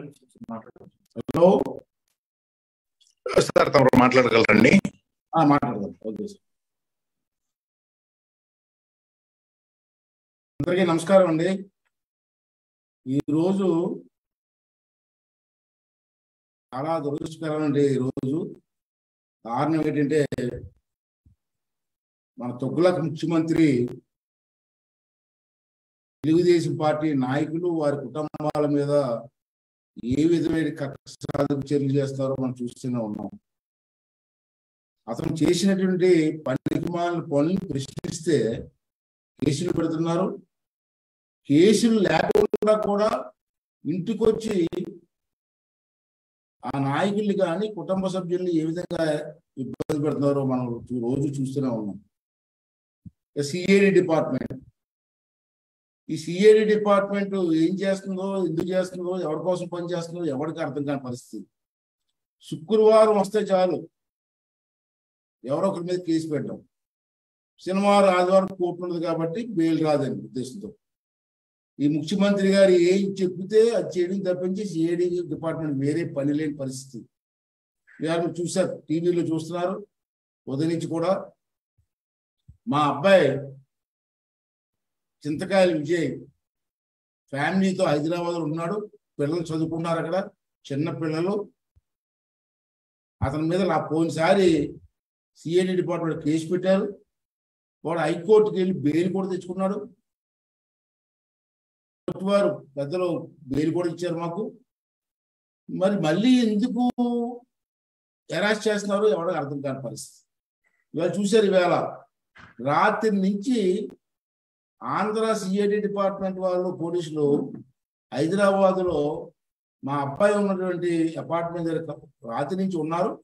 Hello sir తమరు మాట్లాడగలరండి ఆ, మాట్లాడదాం ఓకే సార్ అందరికీ నమస్కారం అండి ఈరోజు చాలా దురదృష్టకరం అండి ఈరోజు కారణం ఏంటంటే మన తొగ్గులకు ముఖ్యమంత్రి తెలుగుదేశం పార్టీ నాయకులు వారి కుటుంబాల మీద ఏ విధమైన కక్ష సాధింపు చర్యలు చేస్తారో మనం చూస్తూనే ఉన్నాం అతను చేసినటువంటి పనికిమాలిన పనులు ప్రశ్నిస్తే కేసులు పెడుతున్నారు కేసులు లేకుండా కూడా ఇంటికి వచ్చి ఆ నాయకుల్ని కానీ కుటుంబ సభ్యుల్ని ఏ విధంగా ఇబ్బంది పెడుతున్నారో మనం రోజు చూస్తూనే ఉన్నాం సిఐడి డిపార్ట్మెంట్ ఈ సిఐడి డిపార్ట్మెంట్ ఏం చేస్తుందో ఎందుకు చేస్తుందో ఎవరి కోసం పని చేస్తుందో ఎవరికి అర్థం కాని పరిస్థితి శుక్రవారం వస్తే చాలు ఎవరో ఒకరి మీద కేసు పెట్టడం శనివారం ఆదివారం కోర్టు ఉన్నది కాబట్టి బెయిల్ రాదని ఉద్దేశంతో ఈ ముఖ్యమంత్రి గారు ఏం చెప్తే అది చేయడం తప్పించి సిఐడి డిపార్ట్మెంట్ వేరే పని లేని పరిస్థితి ఇవాళ మీరు చూశారు టీవీలో చూస్తున్నారు ఉదయం నుంచి కూడా మా అబ్బాయి చింతకాయల విజయ్ ఫ్యామిలీతో హైదరాబాద్ లో ఉన్నాడు పిల్లలు చదువుకున్నారు అక్కడ చిన్న పిల్లలు అతని మీద నా పోయినసారి సిఐడి డిపార్ట్మెంట్ కేసు పెట్టారు వాడు హైకోర్టుకి వెళ్ళి బెయిల్ కూడా తెచ్చుకున్నాడు కోర్టు వారు పెద్దలు బెయిల్ కూడా ఇచ్చారు మాకు మరి మళ్ళీ ఎందుకు అరెస్ట్ చేస్తున్నారు ఎవరికి అర్థం కాని పరిస్థితి ఇవాళ చూశారు ఇవాళ రాత్రి నుంచి ఆంధ్ర సిఐడి డిపార్ట్మెంట్ వాళ్ళు పోలీసులు హైదరాబాద్ లో మా అబ్బాయి ఉన్నటువంటి అపార్ట్మెంట్ దగ్గర రాత్రి నుంచి ఉన్నారు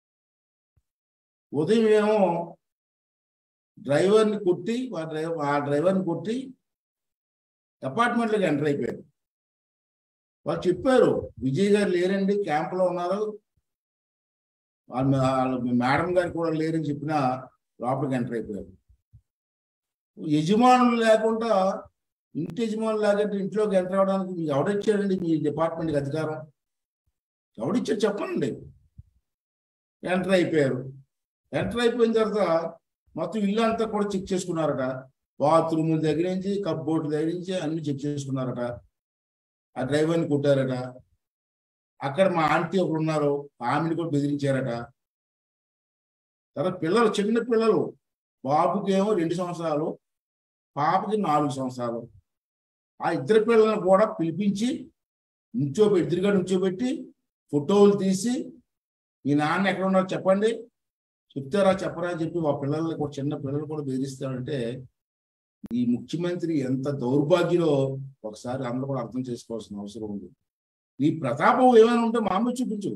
ఉదయం ఏమో డ్రైవర్ని కొట్టి ఆ డ్రైవర్ ఆ డ్రైవర్ని కొట్టి అపార్ట్మెంట్లోకి ఎంటర్ అయిపోయారు వాళ్ళు చెప్పారు విజయ్ గారు లేరండి క్యాంపులో ఉన్నారు వాళ్ళ వాళ్ళ మేడం గారు కూడా లేరని చెప్పిన లోపలికి ఎంటర్ అయిపోయారు యజమానులు లేకుండా ఇంటి యజమానులు లేకుంటే ఇంట్లోకి ఎంటర్ అవ్వడానికి మీకు ఎవడిచ్చాడండి మీ డిపార్ట్మెంట్కి అధికారం ఎవడిచ్చాడు చెప్పండి ఎంటర్ అయిపోయారు ఎంటర్ అయిపోయిన తర్వాత మొత్తం ఇల్లు అంతా కూడా చెక్ చేసుకున్నారట బాత్రూమ్ దగ్గర నుంచి కప్బోర్డ్ దగ్గర నుంచి అన్ని చెక్ చేసుకున్నారట ఆ డ్రైవర్ని కొట్టారట అక్కడ మా ఆంటీ ఒకరు ఉన్నారు ఆమెను కూడా బెదిరించారట తర్వాత పిల్లలు చిన్న పిల్లలు బాబుకి ఏమో రెండు సంవత్సరాలు పాపకి నాలుగు సంవత్సరాలు ఆ ఇద్దరు పిల్లలను కూడా పిలిపించి నుంచోబెట్టి ఎదురుగా నుంచోబెట్టి ఫోటోలు తీసి మీ నాన్న ఎక్కడ ఉన్నారో చెప్పండి చెప్తారా చెప్పరా అని చెప్పి మా పిల్లల్ని కూడా చిన్న పిల్లలు కూడా బెదిరిస్తాడంటే ఈ ముఖ్యమంత్రి ఎంత దౌర్భాగ్యులో ఒకసారి అందరూ కూడా అర్థం చేసుకోవాల్సిన అవసరం ఉంది నీ ప్రతాపం ఏమైనా ఉంటే మా అమ్మ చూపించు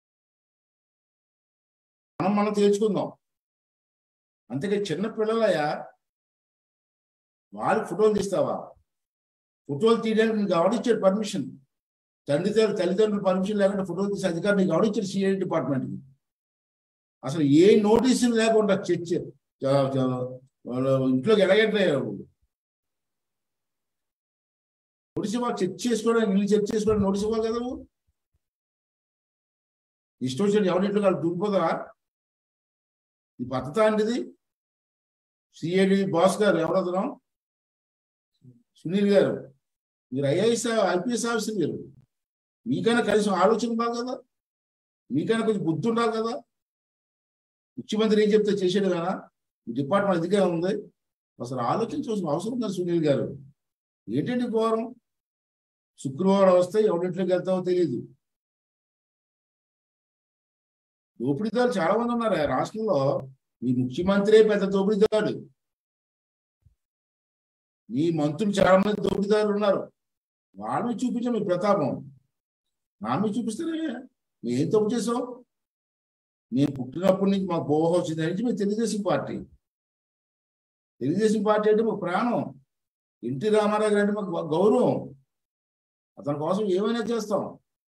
మనం మనం తేల్చుకుందాం అంతకే చిన్న పిల్లలయ్యా వాళ్ళకి ఫోటోలు తీస్తావా ఫోటోలు తీయడానికి నీకు ఎవడిచ్చాడు పర్మిషన్ తండ్రి తల్లిదండ్రులు పర్మిషన్ లేకుండా ఫోటోలు తీసే అధికారం నీకు ఎవడిచ్చాడు సిఐడి డిపార్ట్మెంట్కి అసలు ఏ నోటీసులు లేకుండా చర్చ ఇంట్లోకి ఎలాగెట్లయ్యారు నోటీస్ ఇవ్వాలి చెక్ చేసుకోవడానికి ఇల్లు చెక్ చేసుకోవడానికి నోటీస్ ఇవ్వాలి కదా నువ్వు ఇష్టం వచ్చినట్టు ఎవరింట్లో వాళ్ళు దూరిపోతారా ఈ పద్ధత అంటిది సిఐడి బాస్ గారు ఎవరతనం సునీల్ గారు మీరు ఐఏఎస్ ఐపీఎస్ ఆఫీసర్ మీరు మీకైనా కనీసం ఆలోచన ఉండాలి కదా మీకైనా కొంచెం బుద్ధి ఉండాలి కదా ముఖ్యమంత్రి ఏం చెప్తే చేసాడు కదా డిపార్ట్మెంట్ అధికారం ఉంది అసలు ఆలోచించవలసిన అవసరం ఉంది సునీల్ గారు ఏంటండి ఘోరం శుక్రవారం వస్తే ఎవరింట్లోకి వెళ్తామో తెలియదు దోపిడీదారు చాలా మంది ఉన్నారు ఆ రాష్ట్రంలో మీ ముఖ్యమంత్రి పెద్ద దోపిడీదారుడు మీ మంత్రులు చాలా మంది దోపిడీదారులు ఉన్నారు వాళ్ళ మీద చూపించాం మీ ప్రతాపం నా మీద చూపిస్తారే మేము ఏం తప్పు చేసాం మేము పుట్టినప్పటి నుంచి మాకు బోహ వచ్చింది నుంచి మేము తెలుగుదేశం పార్టీ తెలుగుదేశం పార్టీ అంటే మాకు ప్రాణం ఎన్టీ రామారావు గారు అంటే మాకు గౌరవం అతని కోసం ఏమైనా చేస్తాం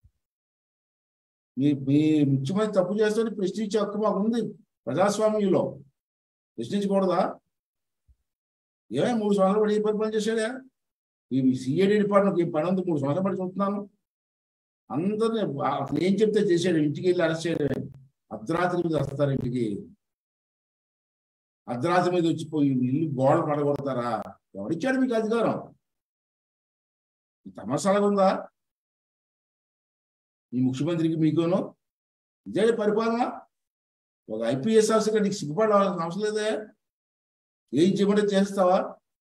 మీ మీ ముఖ్యమంత్రి తప్పు చేస్తే ప్రశ్నించే హక్కు మాకు ఉంది ప్రజాస్వామ్యంలో ప్రశ్నించకూడదా ఏమే మూడు సంవత్సరాలు పడి ఏ పని పని చేశాడా ఈ సిఐడి డిపార్ట్మెంట్ ఈ పని ఉంది మూడు సంవత్సరాలు పడి చూస్తున్నాను అందరినీ అతను ఏం చెప్తే చేశాడు ఇంటికి వెళ్ళి అరెస్ట్ చేయడమే అర్ధరాత్రి మీద వస్తారు ఇంటికి అర్ధరాత్రి మీద వచ్చిపోయి ఇల్లు గోడలు పడగొడతారా ఎవరిచ్చాడు మీకు అధికారం ఈ తమాషాలుగా ఉందా ఈ ముఖ్యమంత్రికి మీకును ఇదే పరిపాలన ఒక ఐపీఎస్ ఆఫీసర్ నీకు సిగ్గుపడాల్సిన అవసరం లేదే ఏం చేయమంటే చేస్తావా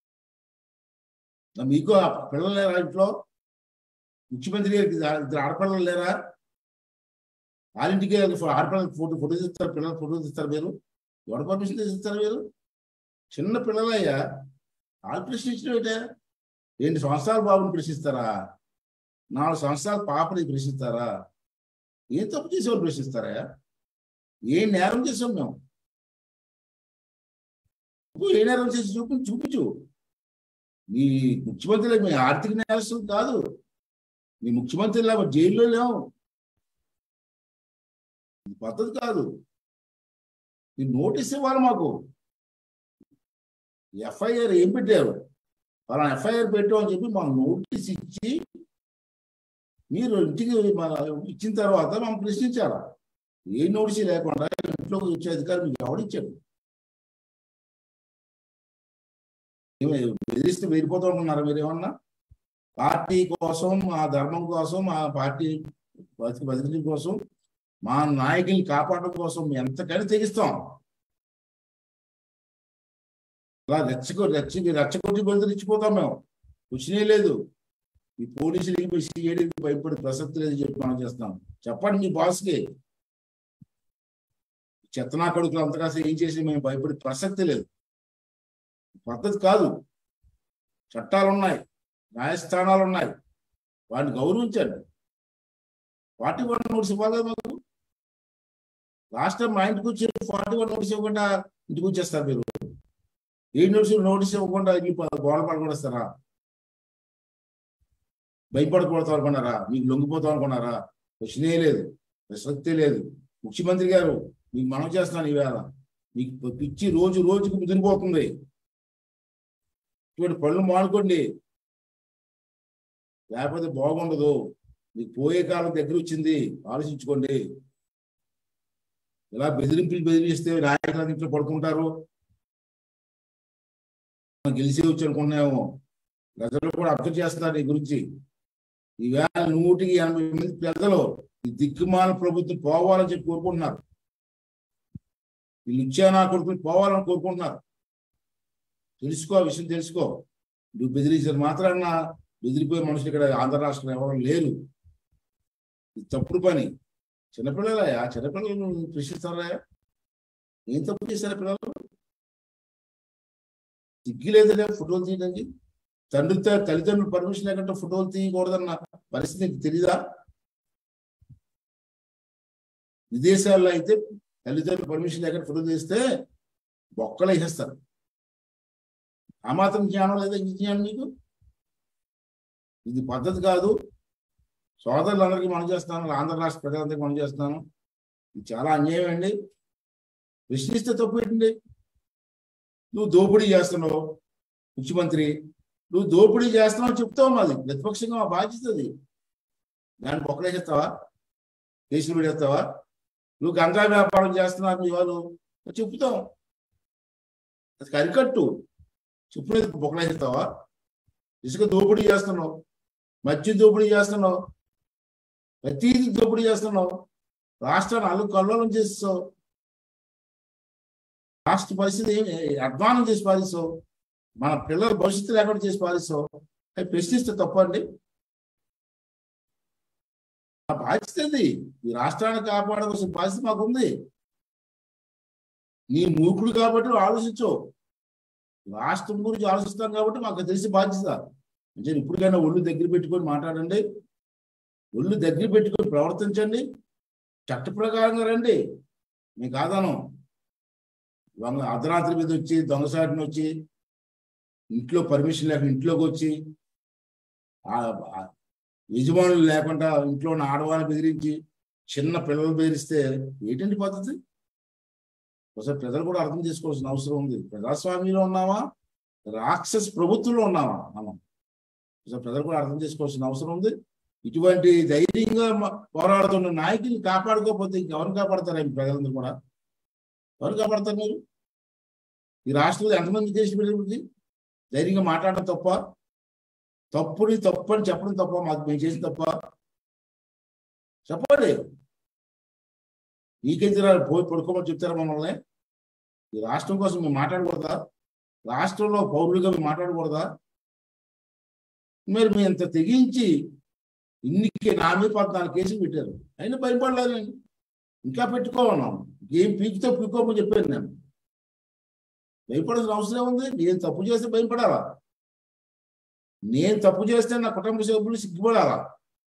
మరి మీకు ఆ పిల్లలు లేరా ఇంట్లో ముఖ్యమంత్రి గారికి ఇద్దరు ఆడపిల్లలు లేరా వాళ్ళింటికి ఆడపిల్లలకి ఫోటో ఫోటో తీస్తారు పిల్లలు ఫోటో తీస్తారు మీరు ఎవరు పర్మిషన్ తీస్తారు మీరు చిన్న పిల్లలయ్యా వాళ్ళు ప్రశ్నించడం ఏంటే రెండు సంవత్సరాల బాబుని ప్రశ్నిస్తారా నాలుగు సంవత్సరాల పాపని ప్రశ్నిస్తారా ఏం తప్పు చేసేవాళ్ళు ప్రశ్నిస్తారా ఏ నేరం చేసాం మేము నువ్వు ఏ నేరం చేసి చూపి చూపించు మీ ముఖ్యమంత్రి మీ ఆర్థిక నేరస్తులు కాదు మీ ముఖ్యమంత్రి లాగా జైల్లో లేవు ఇది పద్ధతి కాదు ఈ నోటీస్ ఇవ్వాలి మాకు ఎఫ్ఐఆర్ ఏం పెట్టారు వాళ్ళ ఎఫ్ఐఆర్ పెట్టామని చెప్పి మాకు నోటీస్ ఇచ్చి మీరు ఇంటికి మన ఇచ్చిన తర్వాత మనం ప్రశ్నించాలా ఏ నోటీస్ లేకుండా ఇంట్లోకి వచ్చే అధికారం మీకు ఎవడిచ్చాడు ఏమి బెదిరిస్తే వెళ్ళిపోతూ ఉంటున్నారా మీరు ఏమన్నా పార్టీ కోసం మా ధర్మం కోసం మా పార్టీ బతికి బతికి కోసం మా నాయకుల్ని కాపాడడం కోసం ఎంతకని తెగిస్తాం అలా రెచ్చగొ రెచ్చి రెచ్చగొట్టి బెదిరించిపోతాం మేము వచ్చినే లేదు ఈ పోలీసులకి మీ సిఐడికి భయపడి ప్రసక్తి లేదు చెప్పి మనం చేస్తాం చెప్పండి మీ బాస్కి చెత్తనా కొడుకులు అంతగా ఏం చేసి మేము భయపడి ప్రసక్తి లేదు పద్ధతి కాదు చట్టాలు ఉన్నాయి న్యాయస్థానాలు ఉన్నాయి వాటిని గౌరవించండి ఫార్టీ వన్ నోటీస్ ఇవ్వాలి మాకు లాస్ట్ టైం మా ఇంటికి వచ్చి ఫార్టీ వన్ నోటీస్ ఇవ్వకుండా ఇంటికి వచ్చేస్తారు మీరు ఏ నోటీస్ నోటీస్ ఇవ్వకుండా ఇల్లు గోడ పడగొడేస్తారా భయపడకూడదు అనుకున్నారా మీకు లొంగిపోతాం అనుకున్నారా క్వశ్చనే లేదు ప్రసక్తే లేదు ముఖ్యమంత్రి గారు మీకు మనం చేస్తున్నాను ఈవేళ మీకు పిచ్చి రోజు రోజుకు ముదిరిపోతుంది ఇటువంటి పనులు మానుకోండి లేకపోతే బాగుండదు మీకు పోయే కాలం దగ్గర వచ్చింది ఆలోచించుకోండి ఇలా బెదిరింపులు బెదిరిస్తే నాయకులు ఇంట్లో పడుకుంటారు గెలిచి వచ్చి అనుకున్నాము ప్రజలు కూడా అబ్జర్వ్ చేస్తున్నారు ఈ గురించి ఈవేళ నూటికి ఎనభై మంది ప్రజలు ఈ దిక్కుమాల ప్రభుత్వం పోవాలని చెప్పి కోరుకుంటున్నారు వీళ్ళు ఇచ్చానా కొడుకుని పోవాలని కోరుకుంటున్నారు తెలుసుకో ఆ విషయం తెలుసుకో నువ్వు బెదిరించిన మాత్రాన బెదిరిపోయే మనుషులు ఇక్కడ ఆంధ్ర రాష్ట్రంలో ఎవరు లేరు ఇది తప్పుడు పని చిన్నపిల్లలయా చిన్నపిల్లలు ప్రశ్నిస్తారా ఏం తప్పు చేశారా పిల్లలు సిగ్గులేదులే ఫోటోలు తీయడానికి తండ్రి తల్లిదండ్రులు పర్మిషన్ లేకుండా ఫోటోలు తీయకూడదన్న పరిస్థితి నీకు తెలీదా విదేశాల్లో అయితే తల్లిదండ్రులు పర్మిషన్ లేకుండా ఫోటో తీస్తే బొక్కలు వేసేస్తారు ఆ మాత్రం జ్ఞానం లేదా ఇంక జ్ఞానం నీకు ఇది పద్ధతి కాదు సోదరులందరికీ మనం చేస్తున్నాను ఆంధ్ర రాష్ట్ర ప్రజలందరికీ మనం చేస్తున్నాను ఇది చాలా అన్యాయం అండి ప్రశ్నిస్తే తప్పు ఏంటండి నువ్వు దోపిడీ చేస్తున్నావు ముఖ్యమంత్రి నువ్వు దోపిడీ చేస్తున్నావు చెప్తావు మాది ప్రతిపక్షంగా మా బాధ్యత అది దాన్ని బొక్కలేసేస్తావా కేసులు పెడేస్తావా నువ్వు గంగా వ్యాపారం చేస్తున్నావు మీ వాళ్ళు చెప్తాం అది అరికట్టు చెప్పినది బొక్కలేసేస్తావా ఇసుక దోపిడీ చేస్తున్నావు మధ్య దోపిడీ చేస్తున్నావు ప్రతిదీ దోపిడీ చేస్తున్నావు రాష్ట్రాన్ని అల్లు కల్లోలం చేస్తావు రాష్ట్ర పరిస్థితి అధ్వానం చేసి పాలిస్తావు మన పిల్లల భవిష్యత్తు లేకుండా చేసి పాలిస్తావు అవి ప్రశ్నిస్తే తప్పండి ఆ బాధ్యత ఇది ఈ రాష్ట్రాన్ని కాపాడవలసిన బాధ్యత మాకు ఉంది నీ మూకుడు కాబట్టి ఆలోచించు రాష్ట్రం గురించి ఆలోచిస్తాం కాబట్టి మాకు తెలిసి బాధ్యత అంటే ఇప్పటికైనా ఒళ్ళు దగ్గర పెట్టుకొని మాట్లాడండి ఒళ్ళు దగ్గర పెట్టుకొని ప్రవర్తించండి చట్ట ప్రకారంగా రండి మీ కాదను దొంగ అర్ధరాత్రి మీద వచ్చి దొంగసాటిని వచ్చి ఇంట్లో పర్మిషన్ లేక ఇంట్లోకి వచ్చి యజమానులు లేకుండా ఇంట్లో ఉన్న ఆడవాళ్ళని బెదిరించి చిన్న పిల్లలు బెదిరిస్తే ఏంటండి పద్ధతి ఒకసారి ప్రజలు కూడా అర్థం చేసుకోవాల్సిన అవసరం ఉంది ప్రజాస్వామ్యంలో ఉన్నామా రాక్షస ప్రభుత్వంలో ఉన్నామా మనం ఒకసారి ప్రజలు కూడా అర్థం చేసుకోవాల్సిన అవసరం ఉంది ఇటువంటి ధైర్యంగా మ- పోరాడుతున్న నాయకుల్ని కాపాడుకోకపోతే ఇంకెవరిని కాపాడతారు ఈ ప్రజలందరూ కూడా ఎవరు కాపాడతారు మీరు ఈ రాష్ట్రంలో ఎంతమంది కేసులు పెట్టింది ధైర్యంగా మాట్లాడడం తప్ప తప్పుని తప్పు అని చెప్పడం తప్ప మాకు మేము చేసిన తప్ప చెప్పండి మీకెందుకు పోయి పడుకోమని చెప్తారా మమ్మల్ని ఈ రాష్ట్రం కోసం మేము మాట్లాడకూడదా రాష్ట్రంలో పౌరులుగా మేము మాట్లాడకూడదా మరి మేము ఇంత తెగించి ఇన్నికి నా మీద పద్నాలుగు కేసులు పెట్టారు అయినా భయపడలేదు నేను ఇంకా పెట్టుకోమన్నాం ఏం పీకితో పీక్కోమని చెప్పాను నేను భయపడాల్సిన అవసరం ఉంది నేను తప్పు చేస్తే భయపడాలా నేను తప్పు చేస్తే నా కుటుంబ సభ్యులు సిగ్గుపడాలా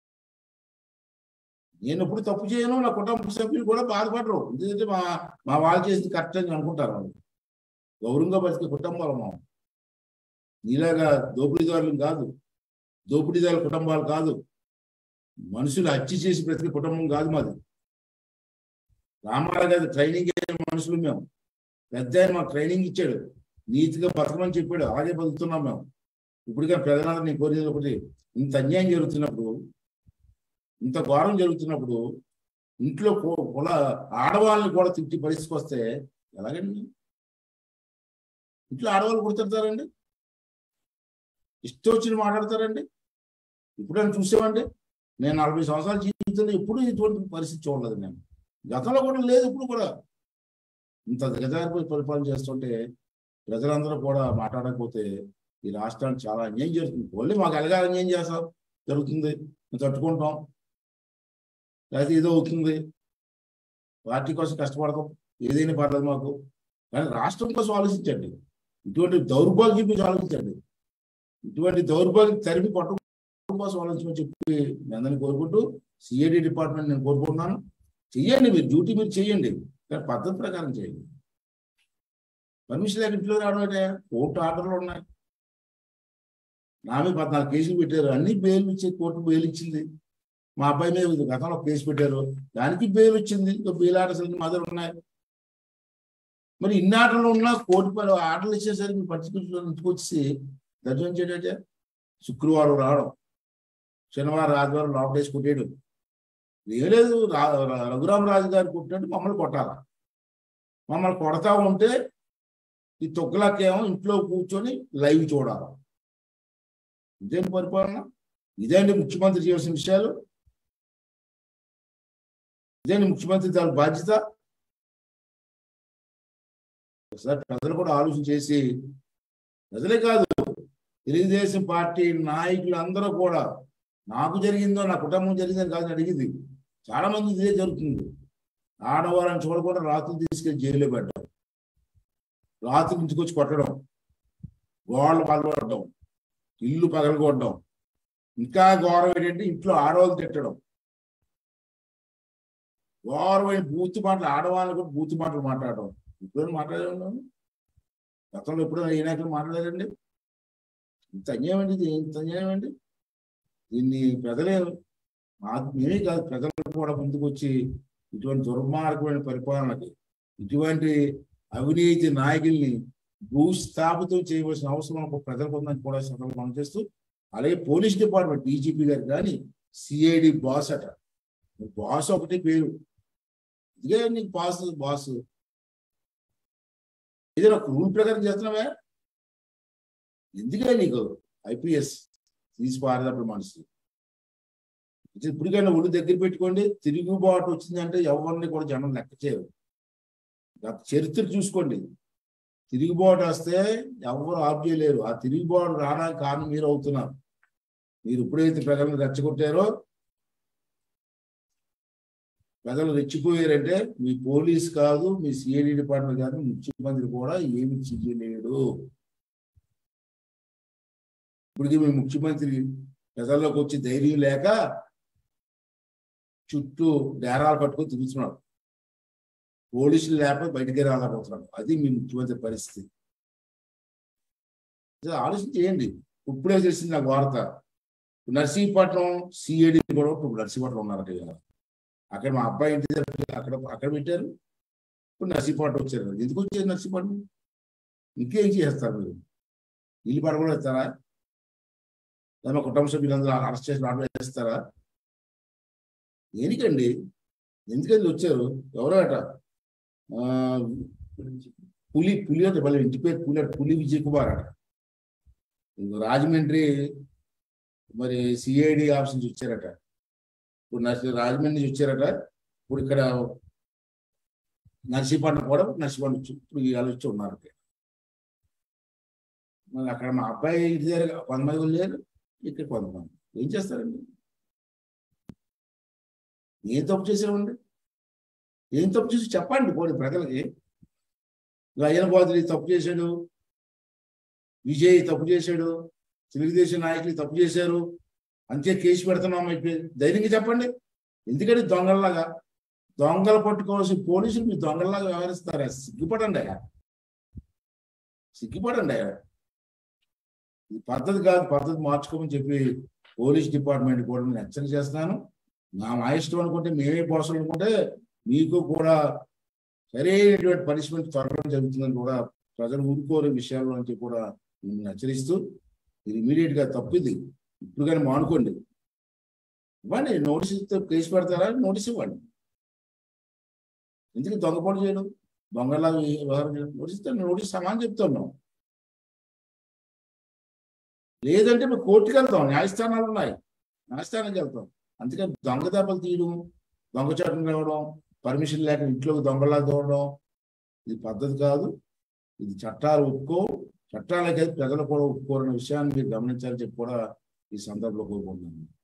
నేను ఎప్పుడు తప్పు చేయను నా కుటుంబ సభ్యులు కూడా బాధపడరు ఎందుకంటే మా మా వాళ్ళు చేసింది కరెక్ట్ అని అనుకుంటారు వాళ్ళు గౌరవంగా బతికే కుటుంబాలు మా నీలాగా దోపిడీదారులు కాదు దోపిడీదారుల కుటుంబాలు కాదు మనుషులు హత్య చేసి బ్రతికే కుటుంబం కాదు మాది రామారావు గారి ట్రైనింగ్ అయిన మనుషులు మేము పెద్ద ఆయన మాకు ట్రైనింగ్ ఇచ్చాడు నీతిగా బతకమని చెప్పాడు అలాగే బతుకుతున్నాం మేము ఇప్పటికే ప్రజలందరూ నేను కోరేది ఒకటి ఇంత అన్యాయం జరుగుతున్నప్పుడు ఇంత ఘోరం జరుగుతున్నప్పుడు ఇంట్లో కూ- కుల ఆడవాళ్ళని కూడా తిట్టి పరిస్థితికి వస్తే ఎలాగండి ఇంట్లో ఆడవాళ్ళు గుర్తిడతారండి ఇష్టం వచ్చి మాట్లాడతారండి ఇప్పుడైనా చూసామండి నేను నలభై సంవత్సరాల జీవితంలో ఎప్పుడు ఇటువంటి పరిస్థితి చూడలేదు నేను గతంలో కూడా లేదు ఇప్పుడు కూడా ఇంత దిగజారిపోయి పరిపాలన చేస్తుంటే ప్రజలందరూ కూడా మాట్లాడకపోతే ఈ రాష్ట్రానికి చాలా అన్యాయం జరుగుతుంది ఓన్లీ మాకు ఎలాగా అన్యాయం చేస్తాం జరుగుతుంది మేము తట్టుకుంటాం లేకపోతే ఏదో అవుతుంది పార్టీ కోసం కష్టపడతాం ఏదైనా పర్లేదు మాకు కానీ రాష్ట్రం కోసం ఆలోచించండి ఇటువంటి దౌర్భాగ్యం గురించి ఆలోచించండి ఇటువంటి దౌర్భాగ్యం తరిమి కొట్టడం కోసం ఆలోచించమని చెప్పి మీ అందరినీ కోరుకుంటూ సిఐడి డిపార్ట్మెంట్ నేను కోరుకుంటున్నాను చెయ్యండి మీరు డ్యూటీ మీరు చెయ్యండి కానీ పద్ధతి ప్రకారం చేయండి పర్మిషన్ లేక ఇంట్లో రావడం అంటే కోర్టు ఆర్డర్లు ఉన్నాయి నా మీద పద్నాలుగు కేసులు పెట్టారు అన్ని బెయిల్ ఇచ్చి కోర్టు బెయిల్ ఇచ్చింది మా అబ్బాయి మీద గతంలో కేసు పెట్టారు దానికి బెయిల్ వచ్చింది ఇంకా బెయిల్ ఆర్డర్స్ అన్ని మా దగ్గర ఉన్నాయి మరి ఇన్ని ఆర్డర్లు ఉన్నా కోర్టు పని ఆర్డర్లు ఇచ్చేసరికి పర్టికులర్ ఇంటికి వచ్చి దర్శనం చేయడంటే శుక్రవారం రావడం శనివారం ఆదివారం లోపల వేసి కొట్టేయడం ఏం లేదు రా- రా- రఘురామరాజు గారు కొట్టినట్టు మమ్మల్ని కొట్టాల మమ్మల్ని కొడతా ఉంటే ఈ తొక్కలకేమో ఇంట్లో కూర్చొని లైవ్ చూడాలి ఇదేంటి పరిపాలన ఇదేంటి ముఖ్యమంత్రి చేయాల్సిన విషయాలు ఇదేంటి ముఖ్యమంత్రి దాని బాధ్యత ఒకసారి ప్రజలు కూడా ఆలోచన చేసి ప్రజలే కాదు తెలుగుదేశం పార్టీ నాయకులు అందరూ కూడా నాకు జరిగిందో నా కుటుంబం జరిగిందని కాదని అడిగింది చాలా మంది ఇదే జరుగుతుంది ఆడవాళ్ళని చూడకుండా రాత్రులు తీసుకెళ్లి జైల్లో పెట్టడం రాత్రి ఇంటికి వచ్చి కొట్టడం గోడలు పగలగొట్టడం ఇల్లు పగలగొట్టడం ఇంకా ఘోరం ఏంటంటే ఇంట్లో ఆడవాళ్ళు తిట్టడం ఘోరమైన బూతు మాటలు ఆడవాళ్ళు కూడా బూతు మాటలు మాట్లాడడం ఎప్పుడైనా మాట్లాడాను గతంలో ఎప్పుడైనా ఏ నాయకులు మాట్లాడారండి ఇంత అన్యాయం అండి ఇది ఇంత అన్యాయం అండి దీన్ని ప్రజలే మా మేమే కాదు ప్రజలు కూడా ముందుకు వచ్చి ఇటువంటి దుర్మార్గమైన పరిపాలనకి ఇటువంటి అవినీతి నాయకుల్ని భూస్థాపితం చేయవలసిన అవసరం ఒక ప్రజలకు ఉందని కూడా సందర్భంగా మనం చేస్తూ అలాగే పోలీస్ డిపార్ట్మెంట్ డీజీపీ గారు కానీ సిఐడి బాస్ అట బాస్ ఒకటి పేరు ఇదే నీకు బాస్ బాస్ ఏదైనా ఒక రూల్ ప్రకారం చేస్తున్నావే ఎందుకే నీకు ఐపీఎస్ తీసి పారేటప్పుడు మనిషి ఇప్పటికైనా ఒళ్ళు దగ్గర పెట్టుకోండి తిరుగుబాటు వచ్చిందంటే ఎవరిని కూడా జనం లెక్క చేయరు గత చరిత్ర చూసుకోండి తిరుగుబాటు వస్తే ఎవరు ఆఫ్ చేయలేరు ఆ తిరుగుబాటు రావడానికి కారణం మీరు అవుతున్నారు మీరు ఎప్పుడైతే ప్రజలను రెచ్చగొట్టారో ప్రజలు రెచ్చిపోయారంటే మీ పోలీస్ కాదు మీ సిఐడి డిపార్ట్మెంట్ కాదు ముఖ్యమంత్రి కూడా ఏమి చెయ్యలేడు ఇప్పటికీ మీ ముఖ్యమంత్రి ప్రజల్లోకి వచ్చి ధైర్యం లేక చుట్టూ డేరాలు పట్టుకొని తిరుగుతున్నాడు పోలీసులు లేకపోతే బయటికి రాలేకపోతున్నాడు అది మీ ముఖ్యమంత్రి పరిస్థితి ఇది ఆలోచన చేయండి ఇప్పుడే తెలిసింది నాకు వార్త నర్సీపట్నం సిఐడి కూడా ఇప్పుడు నర్సీపట్నం ఉన్నారు అక్కడ అక్కడ మా అబ్బాయి ఇంటి దగ్గర అక్కడ అక్కడ పెట్టారు ఇప్పుడు నర్సీపట్నం వచ్చారు ఎందుకు వచ్చారు నర్సీపట్నం ఇంకేం చేస్తారు మీరు ఇల్లు పడకుండా ఇస్తారా లేదా మా కుటుంబ సభ్యులందరూ అరెస్ట్ చేసి ఆర్డర్ చేస్తారా దేనికండి ఎందుకండి వచ్చారు ఎవరో అట ఆ, పులి పులి అంటే వాళ్ళ ఇంటి పేరు పులి అట పులి విజయ్ కుమార్ అట ఇంకో రాజమండ్రి మరి సిఐడి ఆఫీస్ నుంచి వచ్చారట ఇప్పుడు నర్సి రాజమండ్రి నుంచి వచ్చారట ఇప్పుడు ఇక్కడ నర్సీపట్నం కూడా నర్సీపట్నం వచ్చి ఇప్పుడు ఇవాళ వచ్చి ఉన్నారు ఇక్కడ. మరి అక్కడ మా అబ్బాయి ఇంటి దగ్గర కొంతమంది లేరు ఇక్కడ కొంతమంది ఏం చేస్తారండి ఏం తప్పు చేసామండి ఏం తప్పు చేసి చెప్పండి పోనీ ప్రజలకి అయ్యన బాధుడి తప్పు చేశాడు విజయ్ తప్పు చేశాడు తెలుగుదేశం నాయకులు తప్పు చేశారు అంతే కేసు పెడుతున్నాం అయిపోయి ధైర్యంగా చెప్పండి ఎందుకంటే దొంగల్లాగా దొంగలు పట్టుకోవాల్సిన పోలీసులు మీ దొంగల్లాగా వ్యవహరిస్తారా సిగ్గుపడండి అయ్యా సిగ్గుపడండి అయ్యా ఇది పద్ధతి కాదు పద్ధతి మార్చుకోమని చెప్పి పోలీస్ డిపార్ట్మెంట్ కూడా నేను హెచ్చరిక చేస్తున్నాను నా మా ఇష్టం అనుకుంటే మేమే పోసం అనుకుంటే మీకు కూడా సరైనటువంటి పనిష్మెంట్ త్వరలో జరుగుతుందని కూడా ప్రజలు ఊరుకోని విషయాల్లో అని చెప్పి కూడా మిమ్మల్ని హెచ్చరిస్తూ ఇది ఇమీడియట్ గా తప్పిది ఇప్పుడు కానీ మానుకోండి ఇవ్వండి నోటీస్ ఇస్తే కేసు పెడతారా నోటీస్ ఇవ్వండి ఎందుకు దొంగపాటు చేయడం దొంగలా వ్యవహారం చేయడం నోటీస్ ఇస్తే నోటీస్ సమానం చెప్తున్నాం లేదంటే మేము కోర్టుకి వెళ్తాం న్యాయస్థానాలు ఉన్నాయి న్యాయస్థానానికి వెళ్తాం అందుకని దొంగ దెబ్బలు తీయడం దొంగచాటం రావడం పర్మిషన్ లేక ఇంట్లోకి దొంగలా దూడడం ఇది పద్ధతి కాదు ఇది చట్టాలు ఒప్పుకో చట్టాలకైతే ప్రజలు కూడా ఒప్పుకోరన్న విషయాన్ని మీరు గమనించాలని చెప్పి కూడా ఈ సందర్భంలో కోరుకుంటున్నాను